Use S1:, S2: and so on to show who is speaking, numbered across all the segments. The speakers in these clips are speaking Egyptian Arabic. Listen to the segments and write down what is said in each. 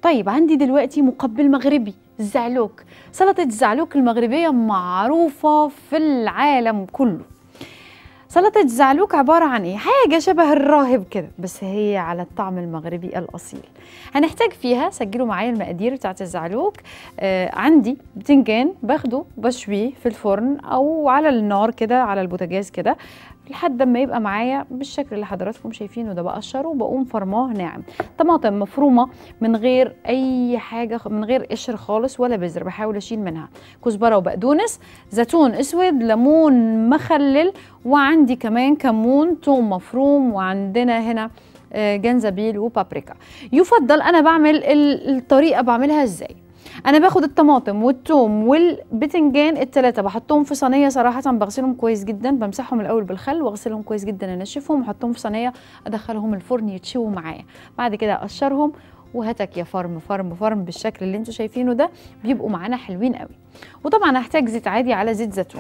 S1: طيب عندي دلوقتي مقبل مغربي الزعلوك سلطة الزعلوك المغربية معروفة في العالم كله سلطة الزعلوك عبارة عن ايه؟ حاجة شبه الراهب كده بس هي على الطعم المغربي الأصيل هنحتاج فيها سجلوا معايا المقادير بتاعت الزعلوك آه عندي بتنجان باخده بشويه في الفرن أو على النار كده على البوتاجاز كده لحد ما يبقى معايا بالشكل اللي حضراتكم شايفينه ده بقشره وبقوم فرماه ناعم طماطم مفرومه من غير اي حاجه من غير قشر خالص ولا بذر بحاول اشيل منها كزبره وبقدونس زيتون اسود ليمون مخلل وعندي كمان كمون توم مفروم وعندنا هنا آه، جنزبيل وبابريكا يفضل انا بعمل ال- الطريقه بعملها ازاي انا باخد الطماطم والثوم والبتنجان الثلاثه بحطهم في صينيه صراحه بغسلهم كويس جدا بمسحهم الاول بالخل واغسلهم كويس جدا انشفهم واحطهم في صينيه ادخلهم الفرن يتشووا معايا بعد كده اقشرهم وهتك يا فرم فرم فرم بالشكل اللي انتوا شايفينه ده بيبقوا معانا حلوين قوي وطبعا هحتاج زيت عادي على زيت زيتون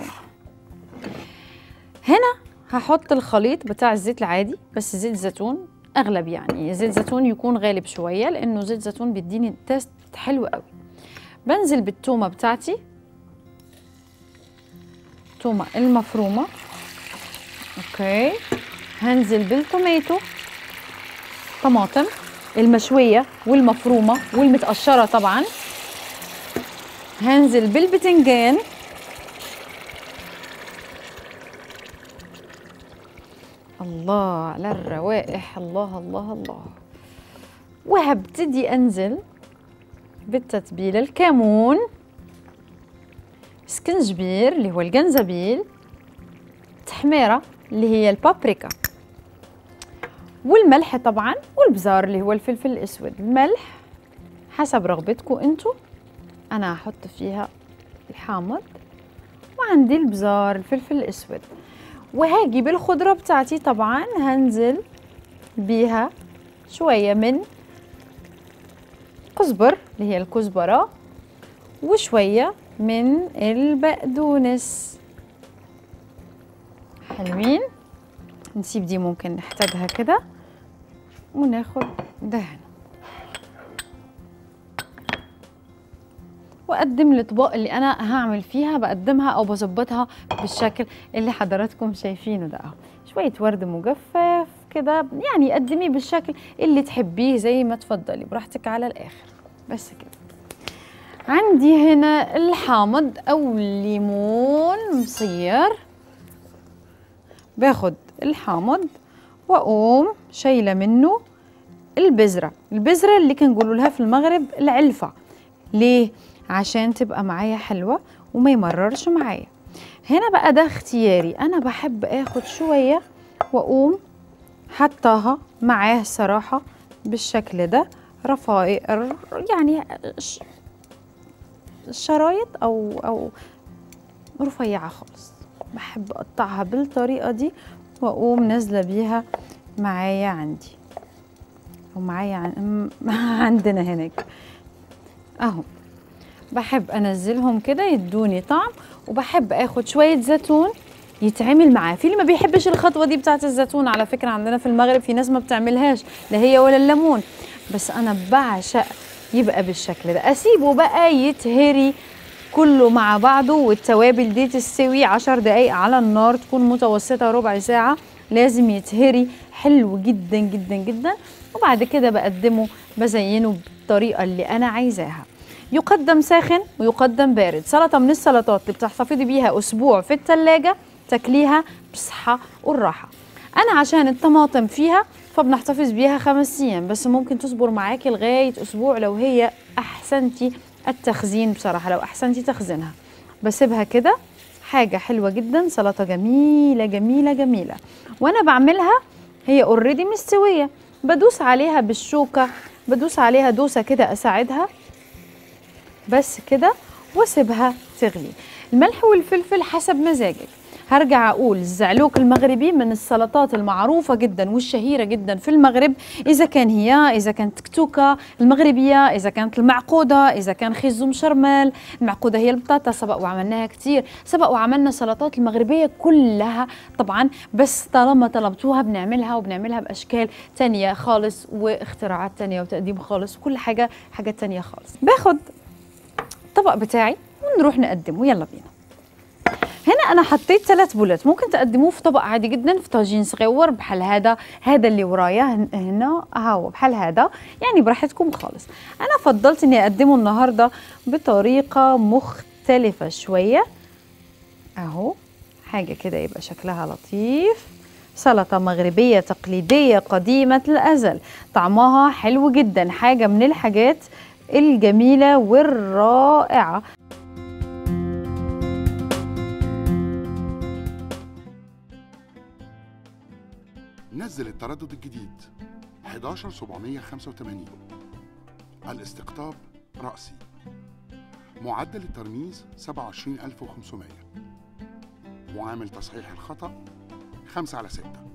S1: هنا هحط الخليط بتاع الزيت العادي بس زيت زيتون اغلب يعني زيت زيتون يكون غالب شويه لانه زيت زيتون بيديني تيست حلو قوي بنزل بالتومه بتاعتي تومه المفرومه اوكي هنزل بالتوميتو طماطم المشويه والمفرومه والمتقشره طبعا هنزل بالبتنجان الله على الروائح الله الله الله وهبتدي انزل بالتتبيله الكمون سكنجبير اللي هو الجنزبيل تحميره اللي هي البابريكا والملح طبعا والبزار اللي هو الفلفل الاسود الملح حسب رغبتكم انتوا انا هحط فيها الحامض وعندي البزار الفلفل الاسود وهاجي بالخضره بتاعتي طبعا هنزل بيها شويه من كزبر اللي هي الكزبره وشويه من البقدونس حلوين نسيب دي ممكن نحتاجها كده وناخد دهن واقدم الاطباق اللي انا هعمل فيها بقدمها او بظبطها بالشكل اللي حضراتكم شايفينه ده اهو شويه ورد مجفف كده يعني قدميه بالشكل اللي تحبيه زي ما تفضلي براحتك على الاخر بس كده عندي هنا الحامض او الليمون مصير باخد الحامض واقوم شايله منه البذره البذره اللي كنقولوا لها في المغرب العلفه ليه عشان تبقى معايا حلوه وما يمررش معايا هنا بقى ده اختياري انا بحب اخد شويه واقوم حطاها معاه صراحه بالشكل ده رفائق يعني ش- شرايط او او رفيعه خالص بحب اقطعها بالطريقه دي واقوم نازله بيها معايا عندي ومعايا عن... عندنا هناك اهو بحب انزلهم كده يدوني طعم وبحب اخد شويه زيتون يتعمل معاه في اللي ما بيحبش الخطوه دي بتاعت الزيتون على فكره عندنا في المغرب في ناس ما بتعملهاش لا هي ولا الليمون بس انا بعشق يبقى بالشكل ده اسيبه بقى يتهري كله مع بعضه والتوابل دي تستوي عشر دقايق على النار تكون متوسطة ربع ساعة لازم يتهري حلو جدا جدا جدا وبعد كده بقدمه بزينه بالطريقة اللي أنا عايزاها يقدم ساخن ويقدم بارد سلطة من السلطات اللي بتحتفظي بيها أسبوع في التلاجة تاكليها بصحة والراحة أنا عشان الطماطم فيها فبنحتفظ بيها خمس أيام بس ممكن تصبر معاكي لغاية أسبوع لو هي أحسنتي التخزين بصراحة لو أحسنتي تخزينها بسيبها كده حاجة حلوة جدا سلطة جميلة جميلة جميلة وأنا بعملها هي اوريدي مستوية بدوس عليها بالشوكة بدوس عليها دوسة كده أساعدها بس كده واسيبها تغلي الملح والفلفل حسب مزاجك هرجع اقول الزعلوك المغربي من السلطات المعروفه جدا والشهيره جدا في المغرب اذا كان هي اذا كانت تكتوكه المغربيه اذا كانت المعقوده اذا كان خيزو مشرمل المعقوده هي البطاطا سبق وعملناها كثير سبق وعملنا سلطات المغربيه كلها طبعا بس طالما طلبتوها بنعملها وبنعملها باشكال تانية خالص واختراعات تانية وتقديم خالص وكل حاجه حاجات تانية خالص باخد الطبق بتاعي ونروح نقدمه يلا بينا هنا انا حطيت ثلاث بولات ممكن تقدموه في طبق عادي جدا في طاجين صغير بحال هذا هذا اللي ورايا هنا هاو بحال هذا يعني براحتكم خالص انا فضلت اني اقدمه النهارده بطريقه مختلفه شويه اهو حاجه كده يبقى شكلها لطيف سلطة مغربية تقليدية قديمة الأزل طعمها حلو جدا حاجة من الحاجات الجميلة والرائعة
S2: نزل التردد الجديد 11785 الاستقطاب رأسي معدل الترميز 27500 معامل تصحيح الخطأ 5 على 6